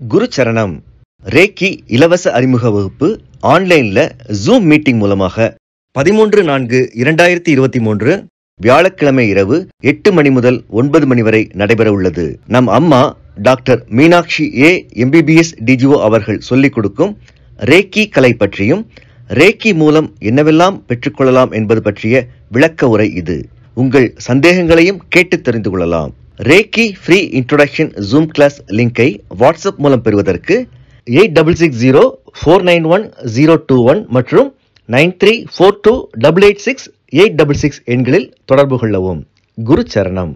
குரு சரணம் ரேக்கி இலவச அறிமுக வகுப்பு ஆன்லைன்ல ஜூம் மீட்டிங் மூலமாக பதிமூன்று நான்கு இரண்டாயிரத்தி இருபத்தி மூன்று வியாழக்கிழமை இரவு எட்டு மணி முதல் ஒன்பது மணி வரை நடைபெற உள்ளது நம் அம்மா doctor Meenakshi A MBBS DGO அவர்கள் சொல்லிக் கொடுக்கும் ரேக்கி கலை பற்றியும் ரேக்கி மூலம் என்னவெல்லாம் பெற்றுக்கொள்ளலாம் என்பது பற்றிய விளக்க உரை இது உங்கள் சந்தேகங்களையும் கேட்டு தெரிந்து கொள்ளலாம் reiki free introduction Zoom class லிங்கை வாட்ஸ்அப் மூலம் பெறுவதற்கு eight double six zero four nine one zero two one மற்றும் nine three four two double eight six eight double six எண்களில் தொடர்பு கொள்ளவும் குரு சரணம்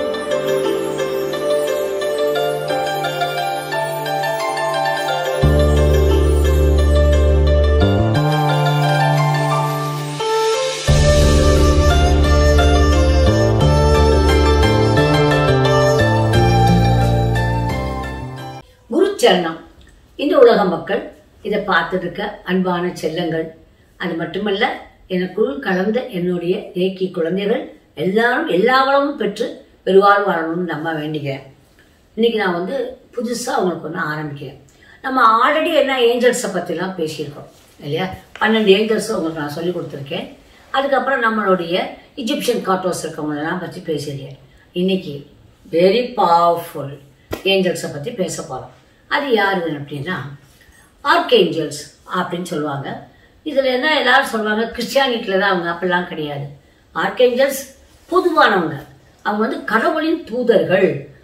குருச்சரணம் இந்த உலக மக்கள் இதை பார்த்துட்டு இருக்க அன்பான செல்லங்கள் அது மட்டுமல்ல எனக்குள் கலந்த என்னுடைய ஏக்கி குழந்தைகள் எல்லாரும் எல்லா வளமும் பெற்று பெருவாழ் வாழணும்னு நம்ப வேண்டிக்கிறேன் இன்னைக்கு நான் வந்து புதுசாக அவங்களுக்கு ஒன்று ஆரம்பிக்கிறேன் நம்ம ஆல்ரெடி என்ன ஏஞ்சல்ஸை பற்றிலாம் பேசியிருக்கோம் இல்லையா பன்னெண்டு ஏஞ்சல்ஸும் உங்களுக்கு நான் சொல்லி கொடுத்துருக்கேன் அதுக்கப்புறம் நம்மளுடைய இஜிப்சியன் காட்டோஸ் இருக்கவங்களெல்லாம் பற்றி பேசியிருக்கேன் இன்னைக்கு வெரி பவர்ஃபுல் ஏஞ்சல்ஸை பற்றி பேச போகிறோம் அது யாரு அப்படின்னா ஆர்கேஞ்சல்ஸ் அப்படின்னு சொல்லுவாங்க இதில் என்ன எல்லாரும் சொல்லுவாங்க கிறிஸ்டியானிட்டியில் தான் அவங்க அப்படிலாம் கிடையாது ஆர்கேஞ்சல்ஸ் பொதுவானவங்க அவங்க வந்து கடவுளின் தூதர்கள்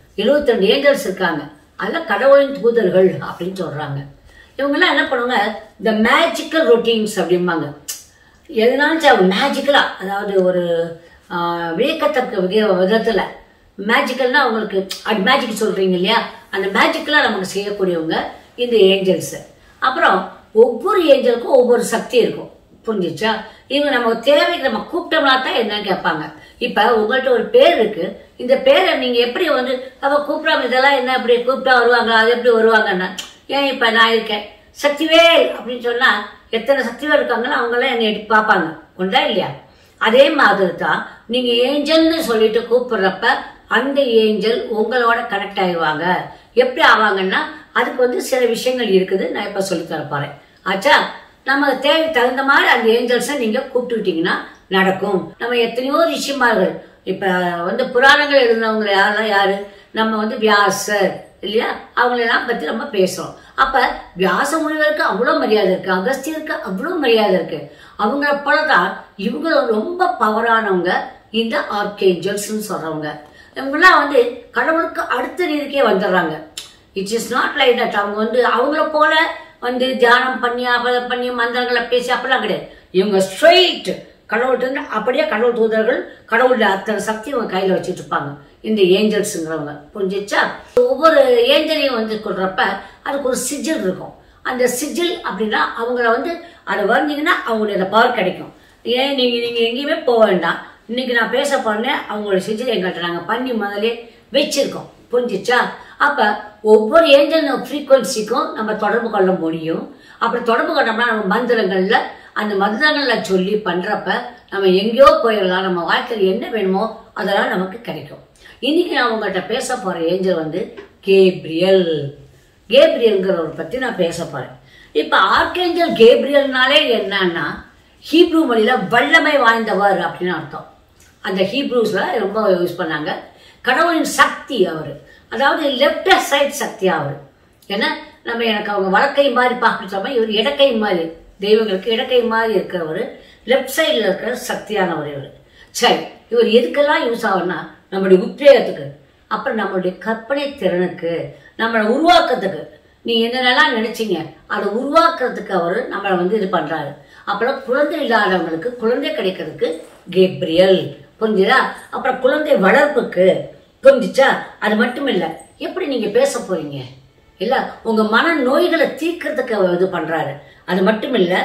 72 ஏஞ்சல்ஸ் இருக்காங்க அதில் கடவுளின் தூதர்கள் அப்படின்னு சொல்கிறாங்க இவங்கெல்லாம் என்ன பண்ணுவாங்க இந்த மேஜிக்கல் ரொட்டீன்ஸ் அப்படிம்பாங்க எதனாச்சும் அவங்க மேஜிக்கலாக அதாவது ஒரு ஆஹ், வியக்கத்தக்க வித விதத்தில் மேஜிக்கல்னா அவங்களுக்கு அது மேஜிக் சொல்கிறீங்க இல்லையா அந்த மேஜிக்கலாக நமக்கு செய்யக்கூடியவங்க இந்த ஏஞ்சல்ஸு அப்புறம் ஒவ்வொரு ஏஞ்சலுக்கும் ஒவ்வொரு சக்தி இருக்கும் புரிஞ்சிச்சா இவங்க நம்ம தேவைக்கு நம்ம கூப்பிட்டோம்னா தான் என்னன்னு கேட்பாங்க இப்ப உங்கள்ட்ட ஒரு பேர் இருக்கு இந்த பேரை நீங்க எப்படி வந்து அவ கூப்பிடாம இதெல்லாம் என்ன இப்படி கூப்பிட்டா வருவாங்க அது எப்படி வருவாங்கன்னா ஏன் இப்ப நான் இருக்கேன் சக்திவேல் அப்படின்னு சொன்னா எத்தனை சக்திவேல் இருக்காங்களோ அவங்களாம் என்னை எடுத்து பார்ப்பாங்க உண்டா இல்லையா அதே மாதிரி தான் நீங்க ஏஞ்சல்னு சொல்லிட்டு கூப்பிடுறப்ப அந்த ஏஞ்சல் உங்களோட கனெக்ட் ஆயிடுவாங்க எப்படி ஆவாங்கன்னா அதுக்கு வந்து சில விஷயங்கள் இருக்குது நான் இப்ப சொல்லி தர போறேன் ஆச்சா நம்ம தேவைக்கு தகுந்த மாதிரி அந்த ஏஞ்சல்ஸை நீங்க கூப்பிட்டுக்கிட்டீங்கன்னா நடக்கும் நம்ம எத்தனையோ ரிஷிமார்கள் இப்ப வந்து புராணங்கள் எழுதினவங்க யாரெல்லாம் யாரு நம்ம வந்து வியாசர் இல்லையா அவங்களெல்லாம் பத்தி நம்ம பேசுறோம் அப்ப வியாச முனிவருக்கு அவ்வளவு மரியாதை இருக்கு அகஸ்தியருக்கு அவ்வளவு மரியாதை இருக்கு அவங்கள போலதான் இவங்களும் ரொம்ப பவரானவங்க இந்த ஆர்கேஞ்சல்ஸ் சொல்றவங்க இவங்கெல்லாம் வந்து கடவுளுக்கு அடுத்த நீதிக்கே வந்துடுறாங்க it's is not like that அவங்க வந்து அவங்கள போல வந்து தியானம் பண்ணி அப்பதை பண்ணி மந்திரங்களை பேசி அப்படிலாம் கிடையாது இவங்க ஸ்ட்ரெயிட் கடவுள்கிட்ட இருந்து அப்படியே கடவுள் தூதர்கள் கடவுளுடைய அத்தனை சக்தி அவங்க கையில வச்சுட்டு இருப்பாங்க இந்த ஏஞ்சல்ஸுங்கிறவங்க புரிஞ்சிச்சா ஒவ்வொரு ஏஞ்சலையும் வந்து கொள்றப்ப அதுக்கு ஒரு சிஜில் இருக்கும் அந்த சிஜில் அப்படின்னா அவங்கள வந்து அதை வந்தீங்கன்னா அவங்களுடைய பவர் கிடைக்கும் ஏன் நீங்க நீங்க எங்கேயுமே போக வேண்டாம் இன்னைக்கு நான் பேச போறேன் அவங்களோட சிஜில் எங்கள்கிட்ட நாங்க பண்ணி முதலே வச்சிருக்கோம் புரிஞ்சிச்சா அப்ப ஒவ்வொரு ஏஞ்சல் ஃப்ரீக்குவன்சிக்கும் நம்ம தொடர்பு கொள்ள முடியும் அப்படி தொடர்பு கொண்டோம்னா நம்ம மந்திரங்கள்ல அந்த மந்திரங்கள்ல சொல்லி பண்றப்ப நம்ம எங்கேயோ போயிடலாம் நம்ம வாழ்க்கையில் என்ன வேணுமோ அதெல்லாம் நமக்கு கிடைக்கும் இன்னைக்கு நான் உங்கள்கிட்ட பேச போற ஏஞ்சல் வந்து கேப்ரியல் கேப்ரியல்ங்கிறவரை பத்தி நான் பேச போறேன் இப்ப ஆர்கேஞ்சல் கேப்ரியல்னாலே என்னன்னா ஹீப்ரூ மொழியில வல்லமை வாய்ந்தவர் அப்படின்னு அர்த்தம் அந்த ஹீப்ரூஸ்ல ரொம்ப யூஸ் பண்ணாங்க கடவுளின் சக்தி அவர் அதாவது லெப்ட் சைட் சக்தி அவர் ஏன்னா நம்ம எனக்கு அவங்க வழக்கை மாதிரி பார்க்கணும் இவர் இடக்கை மாதிரி தெய்வங்களுக்கு இடக்கை மாதிரி இருக்கிறவர் லெஃப்ட் சைடில் இருக்கிற சக்தியானவர் இவர் சரி இவர் எதுக்கெல்லாம் யூஸ் ஆகும்னா நம்மளுடைய உத்வேகத்துக்கு அப்புறம் நம்மளுடைய கற்பனை திறனுக்கு நம்மளை உருவாக்கத்துக்கு நீ என்னென்னலாம் நினைச்சீங்க அதை உருவாக்குறதுக்கு அவர் நம்மளை வந்து இது பண்றாரு அப்புறம் குழந்தை இல்லாதவங்களுக்கு குழந்தை கிடைக்கிறதுக்கு கேப்ரியல் புரிஞ்சுதா அப்புறம் குழந்தை வளர்ப்புக்கு புரிஞ்சுச்சா அது மட்டும் இல்ல எப்படி நீங்க பேச போறீங்க இல்ல உங்க மன நோய்களை தீர்க்கறதுக்கு அவர் இது பண்றாரு அது மட்டும் இல்ல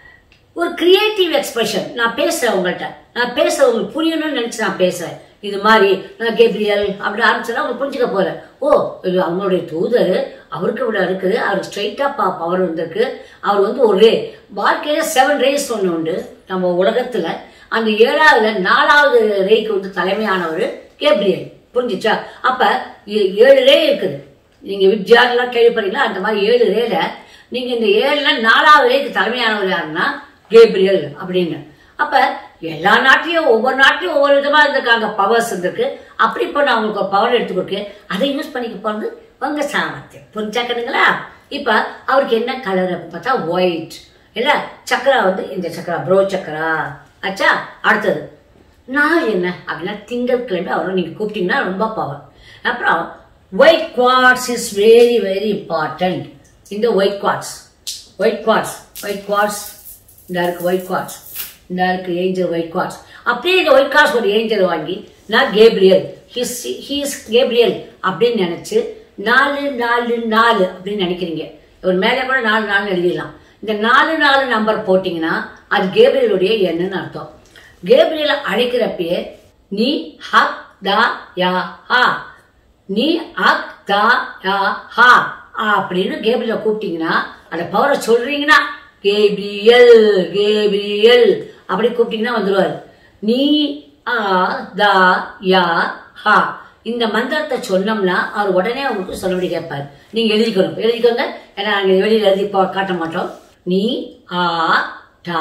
ஒரு கிரியேட்டிவ் எக்ஸ்பிரஷன் நான் பேசுறேன் உங்கள்கிட்ட நான் பேச உங்களுக்கு புரியணும்னு நினைச்சு நான் பேசுறேன் இது மாதிரி நான் கேப்ரியல் அப்படி ஆரம்பிச்சா அவங்க புரிஞ்சுக்க போறேன் ஓ இது அவங்களுடைய தூதர் அவருக்கு இவ்வளவு இருக்குது அவருக்கு ஸ்ட்ரைட்டா பவர் வந்திருக்கு அவர் வந்து ஒரு ரே வாழ்க்கையில செவன் ரேஸ் ஒன்று உண்டு நம்ம உலகத்துல அந்த ஏழாவதுல நாலாவது ரேக்கு வந்து தலைமையானவர் கேப்ரியல் புரிஞ்சுச்சா அப்ப ஏ- ஏழு ரே இருக்குது நீங்க வித்யார்லாம் கேள்விப்படுறீங்களா அந்த மாதிரி ஏழு ரேல நீங்க இந்த ஏழுல நாலாவது ரேக்கு தலைமையானவர் யாருன்னா கேப்ரியல் அப்படின்னு அப்ப எல்லா நாட்டிலையும் ஒவ்வொரு நாட்டிலையும் ஒவ்வொரு விதமா இருந்திருக்காங்க பவர்ஸ் இருந்திருக்கு அப்படி இப்போ நான் உங்களுக்கு ஒரு பவர் எடுத்து கொடுக்கு அதை யூஸ் பண்ணிக்க போறது உங்க சாமர்த்தியம் புரிஞ்சாக்கணுங்களா இப்ப அவருக்கு என்ன கலர் அப்படின்னு பார்த்தா ஒயிட் இல்ல சக்கரா வந்து இந்த சக்கரா ப்ரோ சக்கரா ஆச்சா அடுத்தது நாள் என்ன அப்படின்னா திங்கட்கிழமை அவரை நீங்க கூப்பிட்டீங்கன்னா ரொம்ப பவர் அப்புறம் white quartz is very very important இந்த white quartz white quartz white quartz இந்த இருக்கு ஒயிட் குவார்ட்ஸ் இந்த இருக்கு ஏஞ்சல் ஒயிட் குவார்ட்ஸ் அப்படியே இந்த ஒயிட் குவார்ட்ஸ் ஒரு ஏஞ்சல் வாங்கி நான் கேப்ரியல் ஹிஸ் ஹீஸ் கேப்ரியல் அப்படின்னு நினைச்சு நாலு நாலு நாலு அப்படின்னு நினைக்கிறீங்க ஒரு மேலே கூட நாலு நாலு எழுதிடலாம் இந்த நாலு நாலு நம்பர் போட்டிங்கன்னா அது கேப்ரியலுடைய எண்ணுன்னு அர்த்தம் கேப்ரியலை அழைக்கிறப்பயே நீ ஹக் தா யா ஹா நீ அக் தா யா ஹா அப்படின்னு கேப்ரியலை கூப்பிட்டீங்கன்னா அந்த பவரை சொல்றீங்கன்னா கேப்ரியல் கேப்ரியல் அப்படி கூப்பிட்டீங்கன்னா வந்துருவாரு நீ ஆ தா யா ஹா இந்த மந்திரத்தை சொன்னோம்னா அவர் உடனே உங்களுக்கு சொல்லுபடி கேட்பார் நீங்க எழுதிக்கணும் எழுதிக்கோங்க ஏன்னா நாங்க வெளியில எழுதி போ- காட்ட மாட்டோம் நீ ஆ டா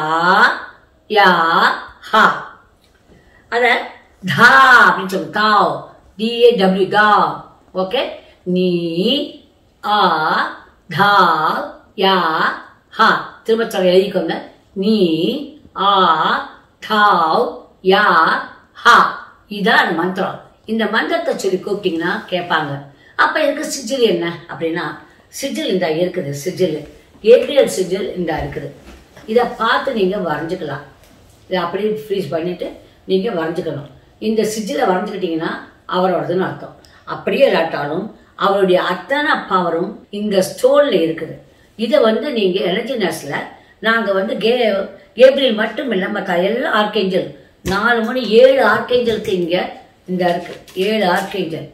யா ஹா அத தா அப்படின்னு சொல்லுங்க தாவ் டிஏ டபிள்யூ தா ஓகே நீ ஆ தா யா ஹா திரும்ப சொல்ல எழுதிக்கோங்க நீ ஆ தாவ் யா ஹா இதான் அந்த மந்திரம் இந்த மந்திரத்தை சொல்லி கூப்பிட்டீங்கன்னா கேட்பாங்க அப்ப இதுக்கு சிஜில் என்ன அப்படின்னா சிஜில் இந்த இருக்குது சிஜில் ஏப்ரியல் சிஜில் இந்த இருக்குது இதை பார்த்து நீங்க வரைஞ்சுக்கலாம் இதை அப்படியே ஃப்ரீஸ் பண்ணிட்டு நீங்க வரைஞ்சுக்கணும் இந்த சிஜில வரைஞ்சுக்கிட்டீங்கன்னா அவரோடதுன்னு அர்த்தம் அப்படியே இல்லாட்டாலும் அவருடைய அத்தனை பவரும் இந்த ஸ்டோன்ல இருக்குது இதை வந்து நீங்க எனர்ஜி நர்ஸ்ல நாங்க வந்து கே கேப்ரியல் மட்டும் இல்லை மற்ற எல்லா ஆர்கேஞ்சல் நாலு மணி ஏழு ஆர்கேஞ்சலுக்கு இங்க இந்த இருக்கு ஏழு ஆர்கேஞ்சல்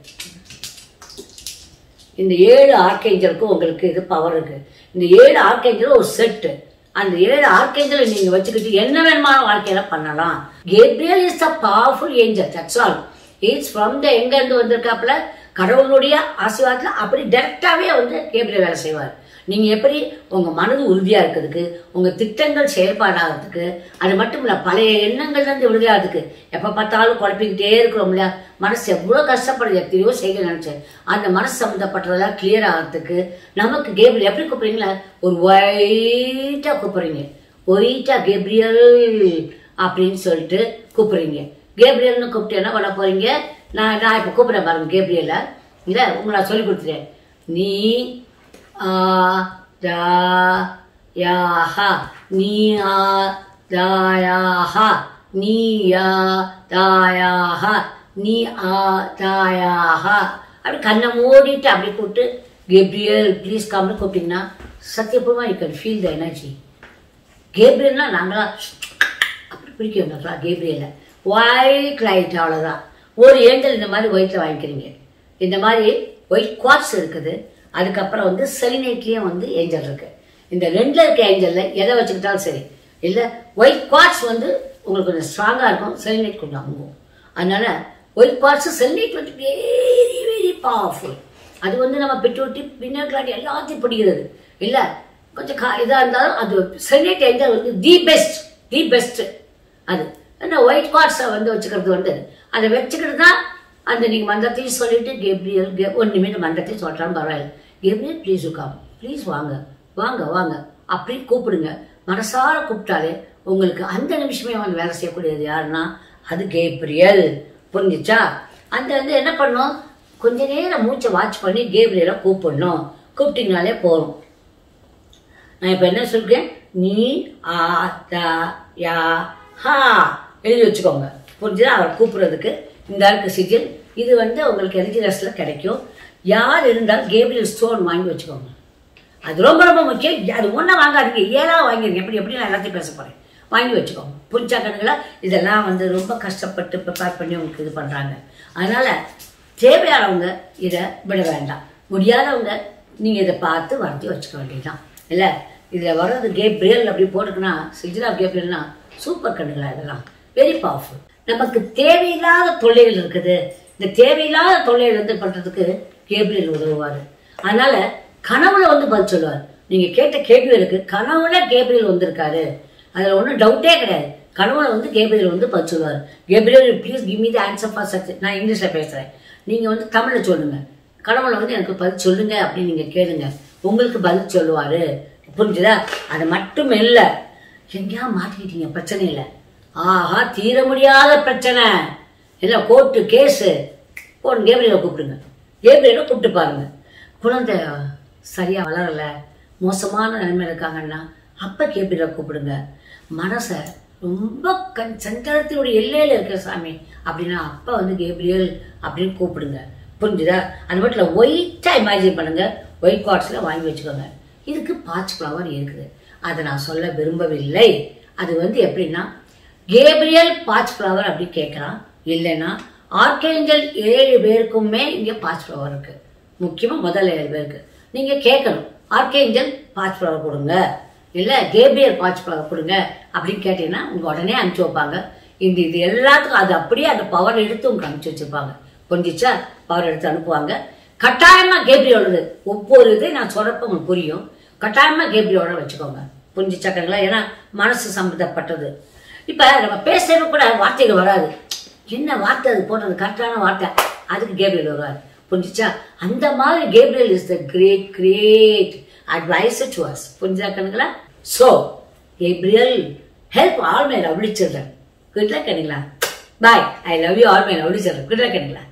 இந்த ஏழு ஆர்கேஞ்சலுக்கும் உங்களுக்கு இது பவர் இருக்கு இந்த ஏழு ஆர்கேஞ்சல் ஒரு செட்டு அந்த ஏழு ஆர்கேஞ்சலை நீங்க வச்சுக்கிட்டு என்ன வேணுமான வாழ்க்கையில பண்ணலாம் Gabriel is a powerful angel that's all it's from the எங்க இருந்து வந்திருக்காப்புல கடவுளுடைய ஆசீர்வாதத்துல அப்படி டைரக்டாவே வந்து கேப்ரியல் வேலை செய்வார் நீங்க எப்படி உங்க மனது உறுதியா இருக்கிறதுக்கு உங்க திட்டங்கள் செயல்பாடாகிறதுக்கு அது மட்டும் இல்ல பழைய எண்ணங்கள்ல இருந்து விடுதலாகிறதுக்கு எப்ப பார்த்தாலும் குழப்பிக்கிட்டே இருக்கிறோம் இல்லையா மனசு எவ்வளவு கஷ்டப்படுது எத்தனையோ செய்ய நினைச்சேன் அந்த மனசு சம்மந்தப்பட்டதெல்லாம் கிளியர் ஆகிறதுக்கு நமக்கு கேபிள் எப்படி கூப்பிடுறீங்களா ஒரு ஒயிட்டா கூப்பிடுறீங்க ஒயிட்டா கேப்ரியல் அப்படின்னு சொல்லிட்டு கூப்பிடுறீங்க கேப்ரியல்னு கூப்பிட்டு என்ன பண்ண போறீங்க நான் நான் இப்ப கூப்பிடுறேன் பாருங்க கேப்ரியல இல்ல உங்களை நான் சொல்லி கொடுத்துட்டேன் நீ ஆ தா யா ஹா நீ ஆ தா யா ஹா நீ யா தா யா ஹா நீ ஆ தா யா ஹா அப்படி கண்ணை மூடிட்டு அப்படி கூப்பிட்டு கேப்ரியல் ப்ளீஸ் காம்னு கூப்பிட்டீங்கன்னா சத்தியபூர்வமா you can feel the energy கேப்ரியல்னா நாங்களா அப்படி பிடிக்கும் நல்லா கேப்ரியலை ஒயிட் லைட் அவ்வளோதான் ஒரு ஏஞ்சல் இந்த மாதிரி ஒயிட்டில் வாங்கிக்கிறீங்க இந்த மாதிரி ஒயிட் குவாட்ஸ் இருக்குது அதுக்கப்புறம் வந்து செலினைட்லேயும் வந்து ஏஞ்சல் இருக்கு இந்த ரெண்டில் இருக்க ஏஞ்சலில் எதை வச்சுக்கிட்டாலும் சரி இல்லை ஒயிட் குவாட்ஸ் வந்து உங்களுக்கு கொஞ்சம் ஸ்ட்ராங்காக இருக்கும் செலினைட் கொஞ்சம் அமுங்கும் அதனால ஒயிட் குவாட்ஸ் செலினைட் வந்து வெரி வெரி பவர்ஃபுல் அது வந்து நம்ம பெட்ரோட்டி பின்னாடி எல்லாத்தையும் பிடிக்கிறது இல்லை கொஞ்சம் கா இதாக இருந்தாலும் அது செலினைட் ஏஞ்சல் வந்து தி பெஸ்ட் தி பெஸ்ட் அது அந்த ஒயிட் குவாட்ஸை வந்து வச்சுக்கிறது வந்து அதை வச்சுக்கிட்டு தான் அந்த நீங்கள் மந்திரத்தையும் சொல்லிட்டு கேப்ரியல் கே ஒரு நிமிடம் மந்திரத்தையும் சொல்கிறான்னு பரவாயில்ல கேப்ரியல் ப்ளீஸ் உட்காம் ப்ளீஸ் வாங்க வாங்க வாங்க அப்படி கூப்பிடுங்க மனசார கூப்பிட்டாலே உங்களுக்கு அந்த நிமிஷமே வந்து வேலை செய்யக்கூடியது யாருன்னா அது கேப்ரியல் புரிஞ்சுச்சா அந்த வந்து என்ன பண்ணும் கொஞ்ச நேரம் மூச்சை வாட்ச் பண்ணி கேப்ரியலை கூப்பிடணும் கூப்பிட்டீங்கனாலே போதும் நான் இப்போ என்ன சொல்றேன் நீ ஆ த யா ஹா எழுதி வச்சுக்கோங்க புரிஞ்சுதா அவர் கூப்பிடுறதுக்கு இந்த இருக்கு சிஜில் இது வந்து உங்களுக்கு எலிஜினஸ்ல கிடைக்கும் யார் இருந்தால் கேபிரியல் ஸ்டோன் வாங்கி வச்சுக்கோங்க அது ரொம்ப ரொம்ப முக்கியம் அது ஒன்றா வாங்காதீங்க ஏழா வாங்கிருங்க எப்படி எப்படி நான் எல்லாத்தையும் பேச போறேன் வாங்கி வச்சுக்கோங்க புரிஞ்சா கணக்குல இதெல்லாம் வந்து ரொம்ப கஷ்டப்பட்டு ப்ரிப்பேர் பண்ணி உங்களுக்கு இது பண்றாங்க அதனால தேவையானவங்க இதை விட வேண்டாம் முடியாதவங்க நீங்க இதை பார்த்து வரைஞ்சி வச்சுக்க வேண்டியதுதான் இல்ல இதுல வர்றது கேப்ரியல் அப்படி போட்டுக்குன்னா சிஜிலா கேப்ரியல்னா சூப்பர் கண்ணுங்களா இதெல்லாம் வெரி பவர்ஃபுல் நமக்கு தேவையில்லாத தொல்லைகள் இருக்குது இந்த தேவையில்லாத தொல்லைகள் வந்து பண்றதுக்கு கேப்ரியல் உதவுவாரு அதனால கனவுல வந்து பதில் சொல்லுவார் நீங்க கேட்ட கேள்விகளுக்கு கனவுல கேப்ரியல் வந்திருக்காரு அதுல ஒன்றும் டவுட்டே கிடையாது கனவுல வந்து கேப்ரியல் வந்து பதில் சொல்லுவார் Gabriel please give me the answer for such நான் இங்கிலீஷ்ல பேசுறேன் நீங்க வந்து தமிழ்ல சொல்லுங்க கனவுல வந்து எனக்கு பதில் சொல்லுங்க அப்படின்னு நீங்க கேளுங்க உங்களுக்கு பதில் சொல்லுவாரு புரிஞ்சுதா அது மட்டும் இல்லை எங்கேயா மாட்டிக்கிட்டீங்க பிரச்சனை இல்லை ஆஹா தீர முடியாத பிரச்சனை இல்லை கோர்ட்டு கேஸு போன் கேப்ரியலை கூப்பிடுங்க கேப்ரியலை கூப்பிட்டு பாருங்க குழந்தை சரியா வளரல மோசமான நிலைமையில இருக்காங்கன்னா அப்ப கேப்ரியலை கூப்பிடுங்க மனசை ரொம்ப கண் சஞ்சலத்தினுடைய எல்லையில இருக்கிற சாமி அப்படின்னா அப்ப வந்து கேப்ரியல் அப்படின்னு கூப்பிடுங்க புரிஞ்சுதா அது மட்டும் இல்லை ஒயிட்டா இமேஜின் பண்ணுங்க ஒயிட் கார்ட்ஸ்ல வாங்கி வச்சுக்கோங்க இதுக்கு பாச் ஃப்ளவர் இருக்குது அதை நான் சொல்ல விரும்பவில்லை அது வந்து எப்படின்னா கேப்ரியல் பாச் ஃப்ளவர் அப்படி கேட்கலாம் இல்லைன்னா ஆர்கேஞ்சல் ஏழு பேருக்குமே இங்கே பாச் ஃப்ளவர் இருக்கு முக்கியமாக முதல் ஏழு பேருக்கு நீங்கள் கேட்கணும் ஆர்கேஞ்சல் பாச் ஃப்ளவர் கொடுங்க இல்லை கேப்ரியல் பாச் ஃப்ளவர் கொடுங்க அப்படின்னு கேட்டீங்கன்னா உங்கள் உடனே அனுப்பிச்சு வைப்பாங்க இந்த இது எல்லாத்துக்கும் அது அப்படியே அந்த பவர் எடுத்து உங்களுக்கு அனுப்பிச்சு வச்சிருப்பாங்க கொஞ்சிச்சா பவர் எடுத்து அனுப்புவாங்க கட்டாயமா கேப்ரியோடது ஒவ்வொரு இதை நான் சொல்றப்ப உங்களுக்கு புரியும் கட்டாயமா கேப்ரியோட வச்சுக்கோங்க புரிஞ்சுச்சாக்கங்களா ஏன்னா மனசு சம்மந்தப்பட்டது இப்ப நம்ம பேசுறது கூட வார்த்தைகள் வராது என்ன வார்த்தை அது போடுறது கரெக்டான வார்த்தை அதுக்கு கேப்ரியல் வருவார் புரிஞ்சுச்சா அந்த மாதிரி Gabriel is the great great advice to us புரிஞ்சாக்கணுங்களா so Gabriel help all my lovely children good luck கணிங்களா bye I love you all my lovely children good luck கணிங்களா